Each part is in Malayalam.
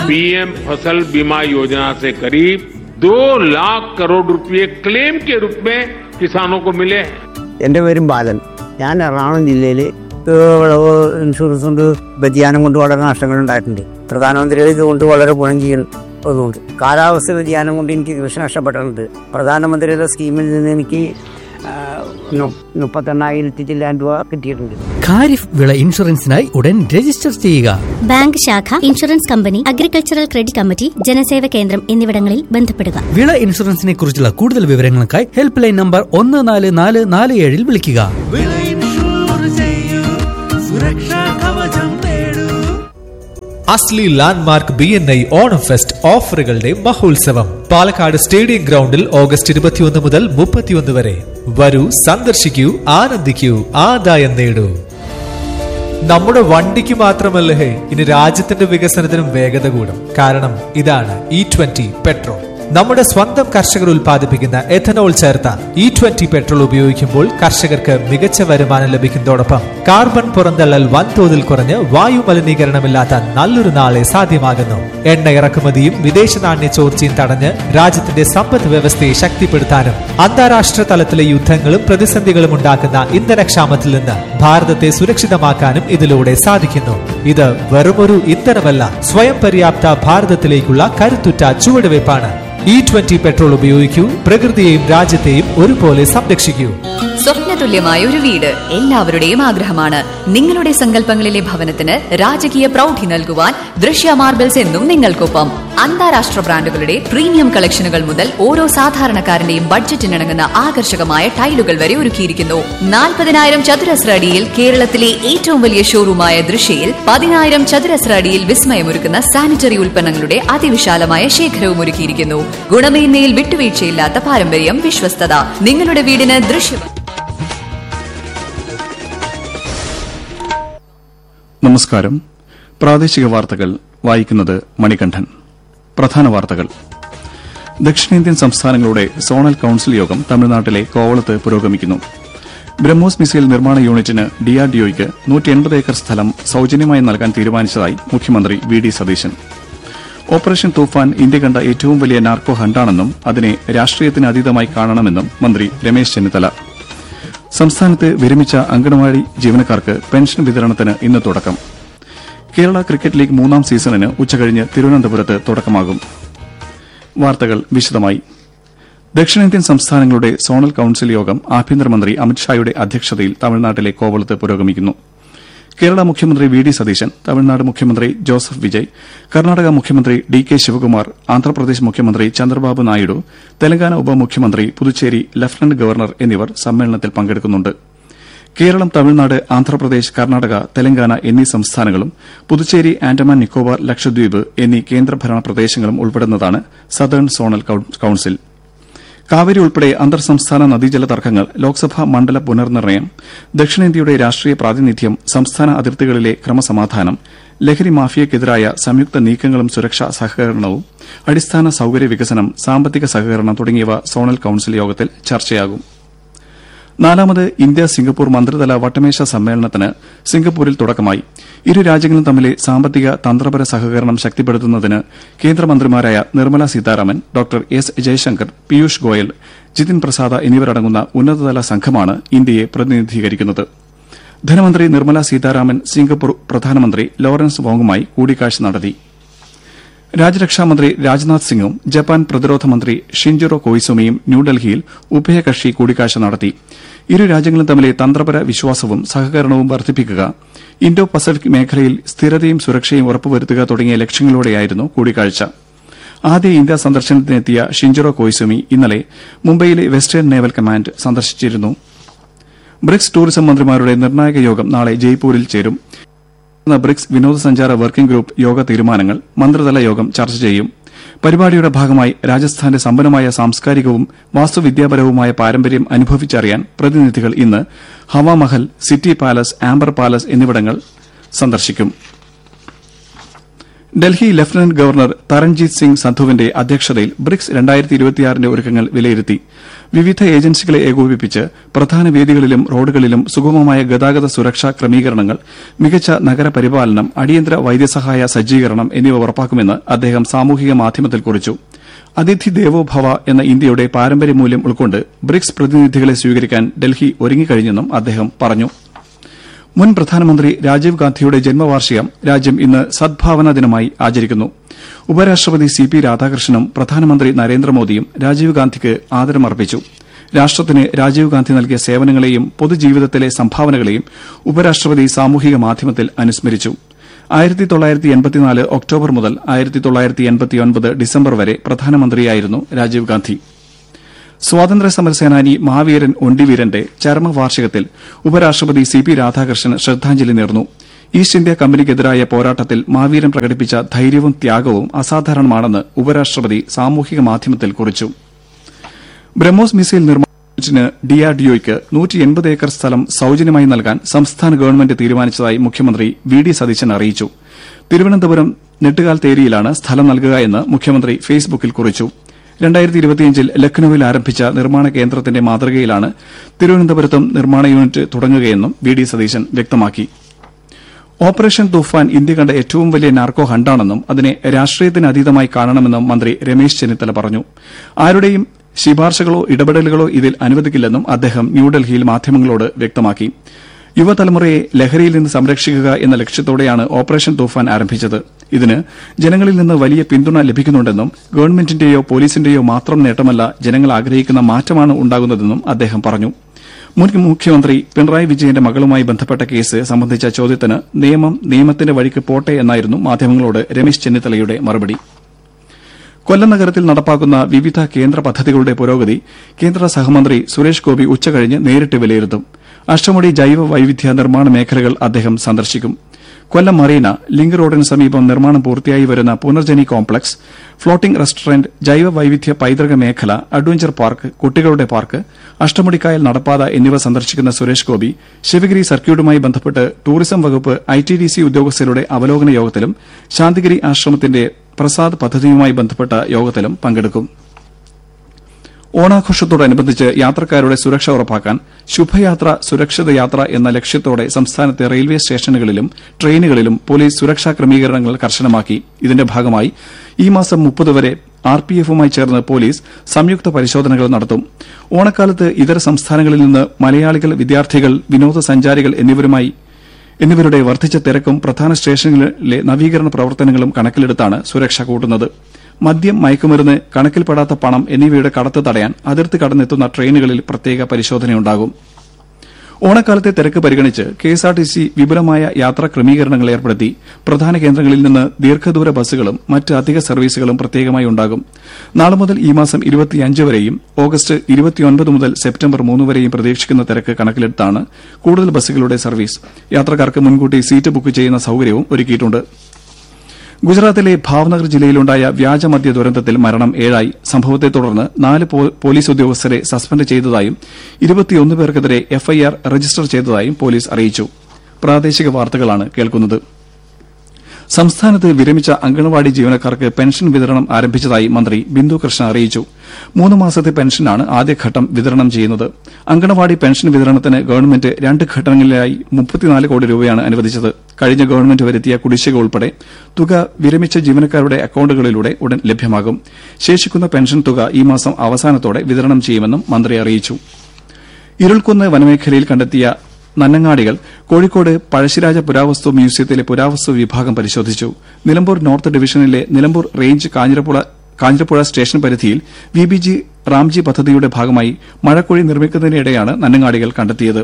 पीएम फसल बीमा योजना से करीब दो लाख करोड़ रुपए क्लेम के रूप में किसानों को मिले हैं എൻ്റെ പേരും ബാലൻ ഞാൻ എറണാകുളം ജില്ലയിൽ വിളവ് ഇൻഷുറൻസ് കൊണ്ട് വ്യതിയാനം കൊണ്ട് വളരെ നഷ്ടങ്ങൾ ഉണ്ടായിട്ടുണ്ട് പ്രധാനമന്ത്രിയുടെ ഇതുകൊണ്ട് വളരെ ഗുണം ചെയ്യുന്നതുകൊണ്ട് കാലാവസ്ഥ വ്യതിയാനം കൊണ്ട് എനിക്ക് കൃഷി നഷ്ടപ്പെട്ടിട്ടുണ്ട് പ്രധാനമന്ത്രിയുടെ സ്കീമിൽ നിന്ന് എനിക്ക് ആ, നു- മുപ്പത്തെണ്ണായിരത്തി ചില്ലാൻ രൂപ കിട്ടിയിട്ടുണ്ട് ഖാരിഫ് വിള ഇൻഷുറൻസിനായി ഉടൻ രജിസ്റ്റർ ചെയ്യുക ബാങ്ക് ശാഖ insurance company agricultural credit committee ജനസേവ കേന്ദ്രം എന്നിവിടങ്ങളിൽ ബന്ധപ്പെടുക വിള ഇൻഷുറൻസിനെ കുറിച്ചുള്ള കൂടുതൽ വിവരങ്ങൾക്കായി ഹെൽപ്പ് ലൈൻ നമ്പർ ഒന്ന് നാല് നാല് നാല് ഏഴിൽ വിളിക്കുക വിള ഇൻഷൂർ ചെയ്യൂ സുരക്ഷാ കവചം നേടൂ അസ്ലി landmark B N I Onam fest ഓഫറുകളുടെ മഹോത്സവം പാലക്കാട് സ്റ്റേഡിയം ഗ്രൗണ്ടിൽ ഓഗസ്റ്റ് ഇരുപത്തിയൊന്ന് മുതൽ മുപ്പത്തിയൊന്ന് വരെ വരൂ സന്ദർശിക്കൂ ആനന്ദിക്കൂ ആദായം നേടൂ നമ്മുടെ വണ്ടിക്ക് മാത്രമല്ല ഹേ ഇനി രാജ്യത്തിന്റെ വികസനത്തിനും വേഗത കൂടും കാരണം ഇതാണ് ഇ ട്വന്റി പെട്രോൾ നമ്മുടെ സ്വന്തം കർഷകർ ഉൽപ്പാദിപ്പിക്കുന്ന എഥനോൾ ചേർത്ത ഇ ട്വന്റി പെട്രോൾ ഉപയോഗിക്കുമ്പോൾ കർഷകർക്ക് മികച്ച വരുമാനം ലഭിക്കുന്നതോടൊപ്പം കാർബൺ പുറന്തള്ളൽ വൻതോതിൽ കുറഞ്ഞ് വായു മലിനീകരണമില്ലാത്ത നല്ലൊരു നാളെ സാധ്യമാകുന്നു എണ്ണ ഇറക്കുമതിയും വിദേശ നാണ്യ ചോർച്ചയും തടഞ്ഞ് രാജ്യത്തിന്റെ സമ്പദ് വ്യവസ്ഥയെ ശക്തിപ്പെടുത്താനും അന്താരാഷ്ട്ര തലത്തിലെ യുദ്ധങ്ങളും പ്രതിസന്ധികളും ഉണ്ടാക്കുന്ന ഇന്ധനക്ഷാമത്തിൽ നിന്ന് ഭാരതത്തെ സുരക്ഷിതമാക്കാനും ഇതിലൂടെ സാധിക്കുന്നു ഇത് വെറുമൊരു ഇന്ധനമല്ല സ്വയം പര്യാപ്ത ഭാരതത്തിലേക്കുള്ള കരുത്തുറ്റ ചുവടുവയ്പ്പാണ് ഇ ട്വന്റി പെട്രോൾ ഉപയോഗിക്കൂ പ്രകൃതിയെയും രാജ്യത്തെയും ഒരുപോലെ സംരക്ഷിക്കൂ സ്വപ്നതുല്യമായ ഒരു വീട് എല്ലാവരുടെയും ആഗ്രഹമാണ് നിങ്ങളുടെ സങ്കല്പങ്ങളിലെ ഭവനത്തിന് രാജകീയ പ്രൗഢി നൽകുവാൻ ദൃശ്യ മാർബിൾസ് എന്നും നിങ്ങൾക്കൊപ്പം അന്താരാഷ്ട്ര ബ്രാൻഡുകളുടെ പ്രീമിയം കളക്ഷനുകൾ മുതൽ ഓരോ സാധാരണക്കാരന്റെയും ബഡ്ജറ്റിനിണങ്ങുന്ന ആകർഷകമായ ടൈലുകൾ വരെ ഒരുക്കിയിരിക്കുന്നു നാൽപ്പതിനായിരം ചതുരശ്ര അടിയിൽ കേരളത്തിലെ ഏറ്റവും വലിയ ഷോറൂമായ ദൃശ്യയിൽ പതിനായിരം ചതുരശ്ര അടിയിൽ വിസ്മയമൊരുക്കുന്ന സാനിറ്ററി ഉൽപ്പന്നങ്ങളുടെ അതിവിശാലമായ ശേഖരവും ഒരുക്കിയിരിക്കുന്നു ഗുണമേന്മയിൽ വിട്ടുവീഴ്ചയില്ലാത്ത പാരമ്പര്യം വിശ്വസ്തത നിങ്ങളുടെ വീടിന് ദൃശ്യം നമസ്കാരം പ്രാദേശിക വാർത്തകൾ വായിക്കുന്നത് മണികണ്ഠൻ പ്രധാന വാർത്തകൾ ദക്ഷിണേന്ത്യൻ സംസ്ഥാനങ്ങളുടെ സോണൽ കൌൺസിൽ യോഗം തമിഴ്നാട്ടിലെ കോവളത്ത് പുരോഗമിക്കുന്നു ബ്രഹ്മോസ് മിസൈൽ നിർമ്മാണ യൂണിറ്റിന് ഡിആർഡിഒയ്ക്ക് നൂറ്റി എൺപത് ഏക്കർ സ്ഥലം സൌജന്യമായി നൽകാൻ തീരുമാനിച്ചതായി മുഖ്യമന്ത്രി V D Satheesan operation Toofan India കണ്ട ഏറ്റവും വലിയ നാർക്കോ ഹണ്ടാണെന്നും അതിനെ രാഷ്ട്രീയത്തിന് അതീതമായി കാണണമെന്നും മന്ത്രി രമേശ് ചെന്നിത്തല സംസ്ഥാനത്ത് വിരമിച്ച അങ്കണവാടി ജീവനക്കാർക്ക് പെൻഷൻ വിതരണത്തിന് ഇന്ന് തുടക്കം കേരള ക്രിക്കറ്റ് ലീഗ് മൂന്നാം സീസണിന് ഉച്ചകഴിഞ്ഞ് തിരുവനന്തപുരത്ത് തുടക്കമാകും വാർത്തകൾ വിശദമായി ദക്ഷിണേന്ത്യൻ സംസ്ഥാനങ്ങളുടെ സോണൽ കൌൺസിൽ യോഗം ആഭ്യന്തരമന്ത്രി അമിത്ഷായുടെ അധ്യക്ഷതയിൽ തമിഴ്നാട്ടിലെ കോവളത്ത് പുരോഗമിക്കുന്നു കേരള മുഖ്യമന്ത്രി വി ഡി സതീശൻ തമിഴ്നാട് മുഖ്യമന്ത്രി ജോസഫ് വിജയ് കർണാടക മുഖ്യമന്ത്രി ഡി കെ ശിവകുമാർ ആന്ധ്രാപ്രദേശ് മുഖ്യമന്ത്രി ചന്ദ്രബാബു നായിഡു തെലങ്കാന ഉപമുഖ്യമന്ത്രി പുതുച്ചേരി ലഫ്റ്റനന്റ് ഗവർണർ എന്നിവർ സമ്മേളനത്തിൽ പങ്കെടുക്കുന്നുണ്ട് കേരളം തമിഴ്നാട് ആന്ധ്രാപ്രദേശ് കർണാടക തെലങ്കാന എന്നീ സംസ്ഥാനങ്ങളും പുതുച്ചേരി ആൻഡമാൻ നിക്കോബാർ ലക്ഷദ്വീപ് എന്നീ കേന്ദ്രഭരണ പ്രദേശങ്ങളും ഉൾപ്പെടുന്നതാണ് സദേൺ സോണൽ കൌൺസിൽ കാവിരി ഉൾപ്പെടെ അന്തർ സംസ്ഥാന നദീജല തർക്കങ്ങൾ ലോക്സഭാ മണ്ഡല പുനർനിർണയം ദക്ഷിണേന്ത്യയുടെ രാഷ്ട്രീയ പ്രാതിനിധ്യം സംസ്ഥാന അതിർത്തികളിലെ ക്രമസമാധാനം ലഹരി മാഫിയക്കെതിരായ സംയുക്ത നീക്കങ്ങളും സുരക്ഷാ സഹകരണവും അടിസ്ഥാന സൌകര്യ വികസനം സാമ്പത്തിക സഹകരണം തുടങ്ങിയവ സോണൽ കൌൺസിൽ യോഗത്തിൽ ചർച്ചയാകും നാലാമത് ഇന്ത്യ സിംഗപ്പൂർ മന്ത്രിതല വട്ടമേശ സമ്മേളനത്തിന് സിംഗപ്പൂരിൽ തുടക്കമായി ഇരു രാജ്യങ്ങളും തമ്മിലെ സാമ്പത്തിക തന്ത്രപര സഹകരണം ശക്തിപ്പെടുത്തുന്നതിന് കേന്ദ്രമന്ത്രിമാരായ നിർമ്മല സീതാരാമൻ ഡോക്ടർ എസ് ജയശങ്കർ പീയൂഷ് ഗോയൽ ജിതിൻ പ്രസാദ എന്നിവരടങ്ങുന്ന ഉന്നതതല സംഘമാണ് ഇന്ത്യയെ പ്രതിനിധീകരിക്കുന്നത് ധനമന്ത്രി നിർമ്മല സീതാരാമൻ സിംഗപ്പൂർ പ്രധാനമന്ത്രി ലോറൻസ് വോങ്ങുമായി കൂടിക്കാഴ്ച നടത്തി രാജ്യരക്ഷാമന്ത്രി രാജ്നാഥ് സിംഗും ജപ്പാൻ പ്രതിരോധ മന്ത്രി ഷിൻജിറോ കൊയ്സുമയും ന്യൂഡൽഹിയിൽ ഉഭയകക്ഷി കൂടിക്കാഴ്ച നടത്തി ഇരു രാജ്യങ്ങളും തമ്മിലെ തന്ത്രപര വിശ്വാസവും സഹകരണവും വർദ്ധിപ്പിക്കുക ഇന്തോ പസഫിക് മേഖലയിൽ സ്ഥിരതയും സുരക്ഷയും ഉറപ്പുവരുത്തുക തുടങ്ങിയ ലക്ഷ്യങ്ങളോടെയായിരുന്നു കൂടിക്കാഴ്ച ആദ്യ ഇന്ത്യ സന്ദർശനത്തിനെത്തിയ ഷിൻജിറോ കൊയ്സുമി ഇന്നലെ മുംബൈയിലെ വെസ്റ്റേൺ നേവൽ കമാൻഡ് സന്ദർശിച്ചിരുന്നു ബ്രിക്സ് ടൂറിസം മന്ത്രിമാരുടെ നിർണായക യോഗം നാളെ ജയ്പൂരിൽ ചേരും നടന്ന ബ്രിക്സ് വിനോദസഞ്ചാര വർക്കിംഗ് ഗ്രൂപ്പ് യോഗ തീരുമാനങ്ങൾ മന്ത്രിതല യോഗം ചർച്ച ചെയ്യും പരിപാടിയുടെ ഭാഗമായി രാജസ്ഥാന്റെ സമ്പന്നമായ സാംസ്കാരികവും വാസ്തുവിദ്യാപരവുമായ പാരമ്പര്യം അനുഭവിച്ചറിയാൻ പ്രതിനിധികൾ ഇന്ന് Hawa Mahal city palace Amber palace എന്നിവിടങ്ങൾ സന്ദർശിക്കും ഡൽഹി ലഫ്റ്റനന്റ് ഗവർണർ തരൺജീത് സിംഗ് സന്ധുവിന്റെ അധ്യക്ഷതയിൽ ബ്രിക്സ് രണ്ടായിരത്തി ഇരുപത്തിയാറിന്റെ ഒരുക്കങ്ങൾ വിലയിരുത്തി വിവിധ ഏജൻസികളെ ഏകോപിപ്പിച്ച് പ്രധാന വേദികളിലും റോഡുകളിലും സുഗമമായ ഗതാഗത സുരക്ഷാ ക്രമീകരണങ്ങൾ മികച്ച നഗരപരിപാലനം അടിയന്തര വൈദ്യസഹായ സജ്ജീകരണം എന്നിവ ഉറപ്പാക്കുമെന്ന് അദ്ദേഹം സാമൂഹിക മാധ്യമത്തിൽ കുറിച്ചു അതിഥി ദേവോ ഭവ എന്ന ഇന്ത്യയുടെ പാരമ്പര്യ മൂല്യം ഉൾക്കൊണ്ട് ബ്രിക്സ് പ്രതിനിധികളെ സ്വീകരിക്കാൻ ഡൽഹി ഒരുങ്ങിക്കഴിഞ്ഞെന്നും അദ്ദേഹം പറഞ്ഞു മുൻ പ്രധാനമന്ത്രി രാജീവ് ഗാന്ധിയുടെ ജന്മവാർഷികം രാജ്യം ഇന്ന് സദ്ഭാവന ദിനമായി ആചരിക്കുന്നു ഉപരാഷ്ട്രപതി സി പി രാധാകൃഷ്ണനും പ്രധാനമന്ത്രി നരേന്ദ്രമോദിയും രാജീവ് ഗാന്ധിക്ക് ആദരമർപ്പിച്ചു രാഷ്ട്രത്തിന് രാജീവ് ഗാന്ധി നൽകിയ സേവനങ്ങളെയും പൊതുജീവിതത്തിലെ സംഭാവനകളെയും ഉപരാഷ്ട്രപതി സാമൂഹിക മാധ്യമത്തിൽ അനുസ്മരിച്ചു ആയിരത്തി തൊള്ളായിരത്തി എൺപത്തിനാല് ഒക്ടോബർ മുതൽ ആയിരത്തി തൊള്ളായിരത്തി എൺപത്തിയൊൻപത് ഡിസംബർ വരെ പ്രധാനമന്ത്രിയായിരുന്നു രാജീവ് ഗാന്ധി സ്വാതന്ത്ര്യ സമരസേനാനി മഹാവീരൻ ഒണ്ടിവീരന്റെ ചരമവാർഷികത്തിൽ ഉപരാഷ്ട്രപതി സി പി രാധാകൃഷ്ണൻ ശ്രദ്ധാഞ്ജലി നേർന്നു ഈസ്റ്റ് ഇന്ത്യ കമ്പനിക്കെതിരായ പോരാട്ടത്തിൽ മാവീരൻ പ്രകടിപ്പിച്ച ധൈര്യവും ത്യാഗവും അസാധാരണമാണെന്ന് ഉപരാഷ്ട്രപതി സാമൂഹിക മാധ്യമത്തിൽ കുറിച്ചു ബ്രഹ്മോസ് മിസൈൽ നിർമ്മാണത്തിന് ഡിആർഡിഒയ്ക്ക് നൂറ്റി എൺപത് ഏക്കർ സ്ഥലം സൌജന്യമായി നൽകാൻ സംസ്ഥാന ഗവൺമെന്റ് തീരുമാനിച്ചതായി മുഖ്യമന്ത്രി വി ഡി സതീശൻ അറിയിച്ചു തിരുവനന്തപുരം നെട്ടുകാൽ തേരിയിലാണ് സ്ഥലം നൽകുക എന്ന് മുഖ്യമന്ത്രി ഫേസ്ബുക്കിൽ കുറിച്ചു രണ്ടായിരത്തി ഇരുപത്തിയഞ്ചിൽ ലക്നൌവിൽ ആരംഭിച്ച നിർമ്മാണ കേന്ദ്രത്തിന്റെ മാതൃകയിലാണ് തിരുവനന്തപുരത്തും നിർമ്മാണ യൂണിറ്റ് തുടങ്ങുകയെന്നും വി ഡി സതീശൻ വ്യക്തമാക്കി ഓപ്പറേഷൻ തുഫാൻ ഇന്ത്യ കണ്ട ഏറ്റവും വലിയ നാർക്കോ ഹണ്ടാണെന്നും അതിനെ രാഷ്ട്രീയത്തിന് അതീതമായി കാണണമെന്നും മന്ത്രി രമേശ് ചെന്നിത്തല പറഞ്ഞു ആരുടെയും ശിപാർശകളോ ഇടപെടലുകളോ ഇതിൽ അനുവദിക്കില്ലെന്നും അദ്ദേഹം ന്യൂഡൽഹിയിൽ മാധ്യമങ്ങളോട് വ്യക്തമാക്കി യുവതലമുറയെ ലഹരിയിൽ നിന്ന് സംരക്ഷിക്കുക എന്ന ലക്ഷ്യത്തോടെയാണ് ഓപ്പറേഷൻ തൂഫാൻ ആരംഭിച്ചത് ഇതിന് ജനങ്ങളിൽ നിന്ന് വലിയ പിന്തുണ ലഭിക്കുന്നുണ്ടെന്നും ഗവൺമെന്റിന്റെയോ പോലീസിന്റെയോ മാത്രം നേട്ടമല്ല ജനങ്ങൾ ആഗ്രഹിക്കുന്ന മാറ്റമാണ് ഉണ്ടാകുന്നതെന്നും അദ്ദേഹം പറഞ്ഞു മുൻ മുഖ്യമന്ത്രി പിണറായി വിജയന്റെ മകളുമായി ബന്ധപ്പെട്ട കേസ് സംബന്ധിച്ച ചോദ്യത്തിന് നിയമം നിയമത്തിന്റെ വഴിക്ക് പോട്ടെ എന്നായിരുന്നു മാധ്യമങ്ങളോട് രമേശ് ചെന്നിത്തലയുടെ മറുപടി കൊല്ലം നഗരത്തിൽ നടപ്പാക്കുന്ന വിവിധ കേന്ദ്ര പദ്ധതികളുടെ പുരോഗതി കേന്ദ്ര സഹമന്ത്രി സുരേഷ് ഗോപി ഉച്ചകഴിഞ്ഞ് നേരിട്ട് വിലയിരുത്തും അഷ്ടമുടി ജൈവ വൈവിധ്യ നിർമ്മാണ മേഖലകൾ അദ്ദേഹം സന്ദർശിക്കും കൊല്ലം മറീന ലിങ്ക് റോഡിന് സമീപം നിർമ്മാണം പൂർത്തിയായി വരുന്ന പുനർജനി കോംപ്ലക്സ് ഫ്ളോട്ടിംഗ് റെസ്റ്റോറന്റ് ജൈവ വൈവിധ്യ പൈതൃക മേഖല അഡ്വഞ്ചർ പാർക്ക് കുട്ടികളുടെ പാർക്ക് അഷ്ടമുടിക്കായൽ നടപ്പാത എന്നിവ സന്ദർശിക്കുന്ന സുരേഷ് ഗോപി ശിവഗിരി സർക്യൂട്ടുമായി ബന്ധപ്പെട്ട് ടൂറിസം വകുപ്പ് ഐടിഡിസി ഉദ്യോഗസ്ഥരുടെ അവലോകന യോഗത്തിലും ശാന്തിഗിരി ആശ്രമത്തിന്റെ പ്രസാദ് പദ്ധതിയുമായി ബന്ധപ്പെട്ട യോഗത്തിലും പങ്കെടുക്കും ഓണാഘോഷത്തോടനുബന്ധിച്ച് യാത്രക്കാരുടെ സുരക്ഷ ഉറപ്പാക്കാൻ ശുഭയാത്ര സുരക്ഷിത യാത്ര എന്ന ലക്ഷ്യത്തോടെ സംസ്ഥാനത്തെ റെയിൽവേ സ്റ്റേഷനുകളിലും ട്രെയിനുകളിലും പോലീസ് സുരക്ഷാ ക്രമീകരണങ്ങൾ കർശനമാക്കി ഇതിന്റെ ഭാഗമായി ഈ മാസം മുപ്പത് വരെ ആർ പി എഫുമായി ചേർന്ന് പോലീസ് സംയുക്ത പരിശോധനകൾ നടത്തും ഓണക്കാലത്ത് ഇതര സംസ്ഥാനങ്ങളിൽ നിന്ന് മലയാളികൾ വിദ്യാർത്ഥികൾ വിനോദസഞ്ചാരികൾ എന്നിവരുമായി എന്നിവരുടെ വർദ്ധിച്ച തിരക്കും പ്രധാന സ്റ്റേഷനുകളിലെ നവീകരണ പ്രവർത്തനങ്ങളും കണക്കിലെടുത്താണ് സുരക്ഷ കൂട്ടുന്നത് മദ്യം മയക്കുമരുന്ന് കണക്കിൽപ്പെടാത്ത പണം എന്നിവയുടെ കടത്ത് തടയാൻ അതിർത്തി കടന്നെത്തുന്ന ട്രെയിനുകളിൽ പ്രത്യേക പരിശോധനയുണ്ടാകും ഓണക്കാലത്തെ തിരക്ക് പരിഗണിച്ച് കെഎസ്ആർടിസി വിപുലമായ യാത്രാ ക്രമീകരണങ്ങൾ ഏർപ്പെടുത്തി പ്രധാന കേന്ദ്രങ്ങളിൽ നിന്ന് ദീർഘദൂര ബസ്സുകളും മറ്റ് അധിക സർവീസുകളും പ്രത്യേകമായി ഉണ്ടാകും നാളെ മുതൽ ഈ മാസം ഇരുപത്തിയഞ്ച് വരെയും ഓഗസ്റ്റ് ഇരുപത്തിയൊൻപത് മുതൽ സെപ്റ്റംബർ മൂന്ന് വരെയും പ്രതീക്ഷിക്കുന്ന തിരക്ക് കണക്കിലെടുത്താണ് കൂടുതൽ ബസ്സുകളുടെ സർവീസ് യാത്രക്കാർക്ക് മുൻകൂട്ടി സീറ്റ് ബുക്ക് ചെയ്യുന്ന സൌകര്യവും ഒരുക്കിയിട്ടുണ്ട് ഗുജറാത്തിലെ ഭാവ്നഗർ ജില്ലയിലുണ്ടായ വ്യാജമദ്യ ദുരന്തത്തിൽ മരണം ഏഴായി സംഭവത്തെ തുടർന്ന് നാല് പോ- പോലീസ് ഉദ്യോഗസ്ഥരെ സസ്പെൻഡ് ചെയ്തതായും ഇരുപത്തിയൊന്ന് പേർക്കെതിരെ എഫ്ഐആർ രജിസ്റ്റർ ചെയ്തതായും പോലീസ് അറിയിച്ചു പ്രാദേശിക വാർത്തകളാണ് കേൾക്കുന്നത് സംസ്ഥാനത്ത് വിരമിച്ച അങ്കണവാടി ജീവനക്കാർക്ക് പെൻഷൻ വിതരണം ആരംഭിച്ചതായി മന്ത്രി ബിന്ദു കൃഷ്ണ അറിയിച്ചു മൂന്ന് മാസത്തെ പെൻഷനാണ് ആദ്യഘട്ടം വിതരണം ചെയ്യുന്നത് അങ്കണവാടി പെൻഷൻ വിതരണത്തിന് ഗവൺമെന്റ് രണ്ട് ഘട്ടങ്ങളിലായി മുപ്പത്തിനാല് കോടി രൂപയാണ് അനുവദിച്ചത് കഴിഞ്ഞ ഗവൺമെന്റ് വരുത്തിയ കുടിശ്ശിക ഉൾപ്പെടെ തുക വിരമിച്ച ജീവനക്കാരുടെ അക്കൌണ്ടുകളിലൂടെ ഉടൻ ലഭ്യമാകും ശേഷിക്കുന്ന പെൻഷൻ തുക ഈ മാസം അവസാനത്തോടെ വിതരണം ചെയ്യുമെന്നും മന്ത്രി അറിയിച്ചു ഇരുൾക്കുന്ന് വനമേഖലയിൽ കണ്ടെത്തിയ നന്നങ്ങാടികൾ കോഴിക്കോട് പഴശ്ശിരാജ പുരാവസ്തു മ്യൂസിയത്തിലെ പുരാവസ്തു വിഭാഗം പരിശോധിച്ചു നിലമ്പൂർ നോർത്ത് ഡിവിഷനിലെ നിലമ്പൂർ റേഞ്ച് കാഞ്ഞിരപ്പുഴ കാഞ്ഞിരപ്പുഴ സ്റ്റേഷൻ പരിധിയിൽ വി ബി ജി റാംജി പദ്ധതിയുടെ ഭാഗമായി മഴക്കുഴി നിർമ്മിക്കുന്നതിനിടെയാണ് നന്നങ്ങാടികൾ കണ്ടെത്തിയത്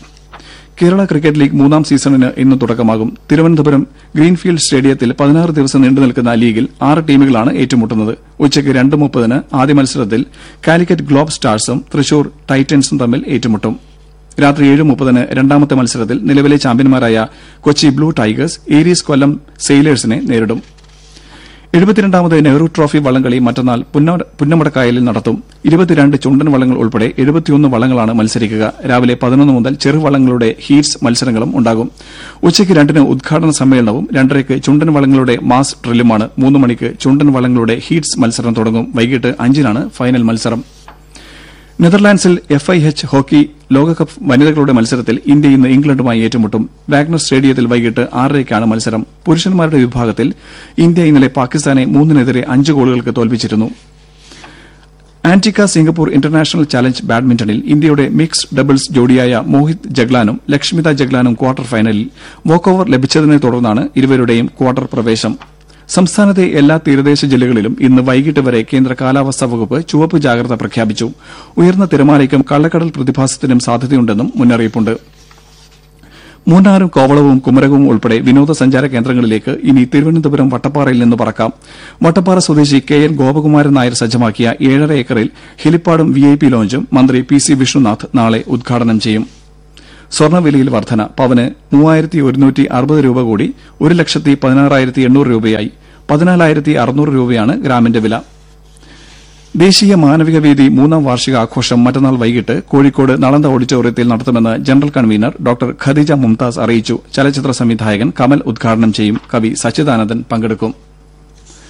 കേരള ക്രിക്കറ്റ് ലീഗ് മൂന്നാം സീസണിന് ഇന്ന് തുടക്കമാകും തിരുവനന്തപുരം ഗ്രീൻഫീൽഡ് സ്റ്റേഡിയത്തിൽ പതിനാറ് ദിവസം നീണ്ടുനിൽക്കുന്ന ലീഗിൽ ആറ് ടീമുകളാണ് ഏറ്റുമുട്ടുന്നത് ഉച്ചയ്ക്ക് രണ്ട് മുപ്പതിന് ആദ്യ മത്സരത്തിൽ കാലിക്കറ്റ് ഗ്ലോബ് സ്റ്റാർസും തൃശൂർ ടൈറ്റൻസും തമ്മിൽ ഏറ്റുമുട്ടും രാത്രി ഏഴ് മുപ്പതിന് രണ്ടാമത്തെ മത്സരത്തിൽ നിലവിലെ ചാമ്പ്യന്മാരായ Kochi blue tigers Aries Kollam സെയിലേഴ്സിനെ നേരിടും എഴുപത്തിരണ്ടാമത് നെഹ്റു ട്രോഫി വള്ളംകളി മറ്റന്നാൾ പുന്ന- പുന്നമടക്കായലിൽ നടത്തും ഇരുപത്തിരണ്ട് ചുണ്ടൻ വള്ളങ്ങൾ ഉൾപ്പെടെ എഴുപത്തിയൊന്ന് വള്ളങ്ങളാണ് മത്സരിക്കുക രാവിലെ പതിനൊന്ന് മുതൽ ചെറുവള്ളങ്ങളുടെ ഹീറ്റ്സ് മത്സരങ്ങളും ഉണ്ടാകും ഉച്ചയ്ക്ക് രണ്ടിന് ഉദ്ഘാടന സമ്മേളനവും രണ്ടരയ്ക്ക് ചുണ്ടൻ വള്ളങ്ങളുടെ മാസ് ഡ്രില്ലുമാണ് മൂന്ന് മണിക്ക് ചുണ്ടൻ വള്ളങ്ങളുടെ ഹീറ്റ്സ് മത്സരം തുടങ്ങും വൈകിട്ട് അഞ്ചിനാണ് ഫൈനൽ മത്സരം നെതർലാൻഡ്സിൽ എഫ് ഐ എച്ച് ഹോക്കി ലോകകപ്പ് വനിതകളുടെ മത്സരത്തിൽ ഇന്ത്യ ഇന്ന് ഇംഗ്ലണ്ടുമായി ഏറ്റുമുട്ടും വാഗ്നർ സ്റ്റേഡിയത്തിൽ വൈകിട്ട് ആറരയ്ക്കാണ് മത്സരം പുരുഷന്മാരുടെ വിഭാഗത്തിൽ ഇന്ത്യ ഇന്നലെ പാകിസ്ഥാനെ മൂന്നിനെതിരെ അഞ്ച് ഗോളുകൾക്ക് തോൽപ്പിച്ചിരുന്നു ആന്റിക്ക സിംഗപ്പൂർ ഇന്റർനാഷണൽ ചാലഞ്ച് ബാഡ്മിന്റണിൽ ഇന്ത്യയുടെ മിക്സ്ഡ് ഡബിൾസ് ജോഡിയായ മോഹിത് ജഗ്ലാനും ലക്ഷ്മിത ജഗ്ലാനും ക്വാർട്ടർ ഫൈനലിൽ വോക്കോവർ ലഭിച്ചതിനെ തുടർന്നാണ് ഇരുവരുടെയും ക്വാർട്ടർ പ്രവേശം സംസ്ഥാനത്തെ എല്ലാ തീരദേശ ജില്ലകളിലും ഇന്ന് വൈകിട്ട് വരെ കേന്ദ്ര കാലാവസ്ഥാ വകുപ്പ് ചുവപ്പ് ജാഗ്രത പ്രഖ്യാപിച്ചു ഉയർന്ന തിരമാലയ്ക്കും കള്ളക്കടൽ പ്രതിഭാസത്തിനും സാധ്യതയുണ്ടെന്നും മുന്നറിയിപ്പുണ്ട് മൂന്നാറും കോവളവും കുമരകവും ഉൾപ്പെടെ വിനോദസഞ്ചാര കേന്ദ്രങ്ങളിലേക്ക് ഇനി തിരുവനന്തപുരം വട്ടപ്പാറയിൽ നിന്ന് പറക്കാം വട്ടപ്പാറ സ്വദേശി കെ എൻ ഗോപകുമാരൻ നായർ സജ്ജമാക്കിയ ഏഴര ഏക്കറിൽ ഹെലിപ്പാഡും വി ഐ പി ലോഞ്ചും മന്ത്രി പി സി വിഷ്ണുനാഥ് നാളെ ഉദ്ഘാടനം ചെയ്യും സ്വർണ്ണവിലയിൽ വർധന പവന് മൂവായിരത്തി ഒരുന്നൂറ്റി അറുപത് രൂപ കൂടി ഒരു ലക്ഷത്തി പതിനാറായിരത്തി എണ്ണൂറ് രൂപയായി പതിനാലായിരത്തി അറുന്നൂറ് രൂപയാണ് ഗ്രാമിന്റെ വില ദേശീയ മാനവിക വേദി മൂന്നാം വാർഷിക ആഘോഷം മറ്റന്നാൾ വൈകിട്ട് കോഴിക്കോട് നളന്ദ ഓഡിറ്റോറിയത്തിൽ നടത്തുമെന്ന് general convener doctor Khadeeja Mumtaz അറിയിച്ചു ചലച്ചിത്ര സംവിധായകൻ കമൽ ഉദ്ഘാടനം ചെയ്യും കവി സച്ചിദാനന്ദൻ പങ്കെടുക്കും